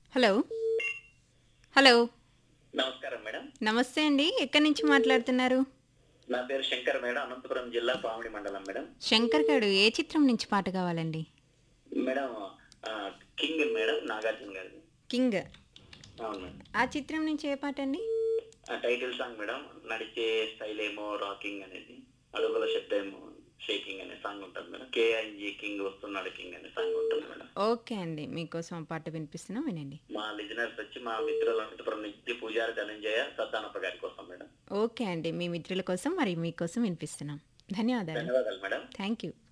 hello hello నమస్కారం madam నమస్తే అండి ఎక్కడి నుంచి మాట్లాడుతున్నారు నా పేరు శంకర్ మేడం అనంతపురం జిల్లా పామిడి మండలం మేడం శంకర్ గారు ఏ చిత్రం నుంచి పాట కావాలండి మేడం ఆ, కింగ్ మేడం నాగార్జున గారి కింగ్ అవును మేడం ఆ చిత్రం నుంచి ఏ పాట అండి ఆ టైటిల్ సాంగ్ మేడం నడిచే స్టైల్ ఏమో రాకింగ్ అనేది అడుగుల శబ్దం ఏమో షేకింగ్ అనే సాంగ్ ఉంటుంది మేడం కేఐజీ కింగ్ వస్తున్నాడు కింగ్ అనే సాంగ్ ఉంటుంది మేడం ఓకే అండి మీకోసం ఆ పాట వినిపిస్తున్నాం వినండి మా లిజనర్స్ వచ్చి మా మిత్రులు అనంతపురం నుంచి పూజారి ధనంజయ సద్దానప్ప గారి కోసం మేడం ఓకే అండి మీ మిత్రుల కోసం మరి మీకోసం వినిపిస్తున్నాం ధన్యవాదాలు ధన్యవాదాలు మేడం థ్యాంక్ యూ